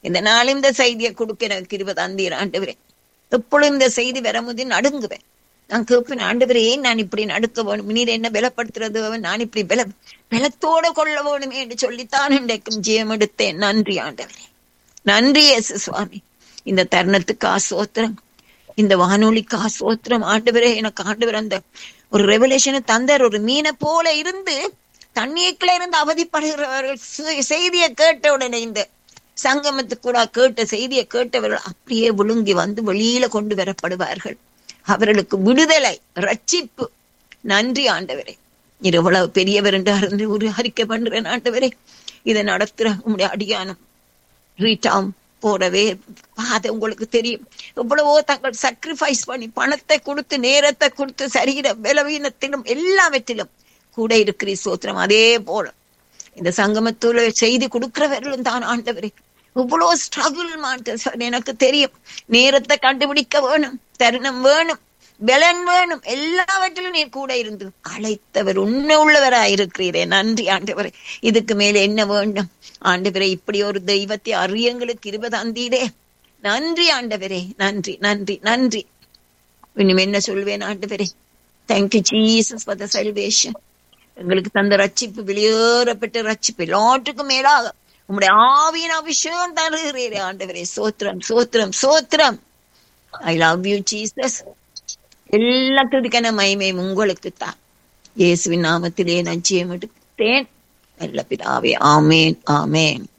இந்த நாளும் இந்த செய்தியை கொடுக்க எனக்கு இருபது அந்தீர் ஆண்டவரே எப்பொழுதும் இந்த செய்தி வரும்போது நடுங்குவேன் நான் கேட்பேன் ஆண்டவரே நான் இப்படி நடுக்க வேணும் நீர் என்ன பலப்படுத்துறது நான் இப்படி பல பலத்தோட கொள்ள வேணுமே என்று சொல்லித்தான் இன்றைக்கும் ஜெயம் எடுத்தேன் நன்றி ஆண்டவரே நன்றி இயேசு சுவாமி இந்த தருணத்துக்கு ஆசோத்திரம் இந்த வானொலிக்கு ஆசோத்திரம் ஆண்டவரே எனக்கு ஆண்டவர் அந்த ஒரு ரெவலேஷனை தந்தார் ஒரு மீனை போல இருந்து தண்ணீருக்குள்ள இருந்து அவதிப்படுகிறவர்கள் செ- செய்தியை கேட்ட உடனே இந்த சங்கமத்துக்கூட கேட்ட செய்தியை கேட்டவர்கள் அப்படியே விழுங்கி வந்து வெளியில கொண்டு வரப்படுவார்கள் அவர்களுக்கு விடுதலை ரட்சிப்பு நன்றி ஆண்டவரே இது எவ்வளவு பெரியவர் என்று அறிந்து ஒரு அறிக்கை பண்றேன் ஆண்டவரே இதை நடத்துற உங்களுடைய அடியானம் ரீட்டாம் போடவே அது உங்களுக்கு தெரியும் எவ்வளவோ தங்கள் sacrifice பண்ணி பணத்தை கொடுத்து நேரத்தை கொடுத்து சரீர பலவீனத்திலும் எல்லாவற்றிலும் கூட இருக்கிற சோத்திரம் அதே போல இந்த சங்கமத்துல செய்தி கொடுக்கிறவர்களும் தான் ஆண்டவரே இவ்வளவு ஸ்ட்ரகிள் மாட்டேன் எனக்கு தெரியும் நேரத்தை கண்டுபிடிக்க வேணும் தருணம் வேணும் பலன் வேணும் எல்லாவற்றிலும் நீர் கூட இருந்து அழைத்தவர் உண்மை உள்ளவராய் இருக்கிறீரே நன்றி ஆண்டவரே இதுக்கு மேல என்ன வேண்டும் ஆண்டவரே இப்படி ஒரு தெய்வத்தை அறியங்களுக்கு இருபது அந்தீடே நன்றி ஆண்டவரே நன்றி நன்றி நன்றி இனிமே என்ன சொல்வேன் ஆண்டவரே thank you Jesus for the salvation எங்களுக்கு தந்த ரட்சிப்பு வெளியேறப்பட்ட ரட்சிப்பு எல்லாத்துக்கும் மேலாக உம்முடைய ஆவியின் அபிஷேகம் தருகிறீரே ஆண்டவரே சோத்திரம் சோத்திரம் சோத்திரம் ஐ லவ் யூ ஜீசஸ் எல்லாத்துக்கான மகிமையும் உங்களுக்கு தான் இயேசுவின் நாமத்திலே நான் ஜெயம் எடுத்தேன் நல்ல பிதாவே ஆமேன் ஆமேன்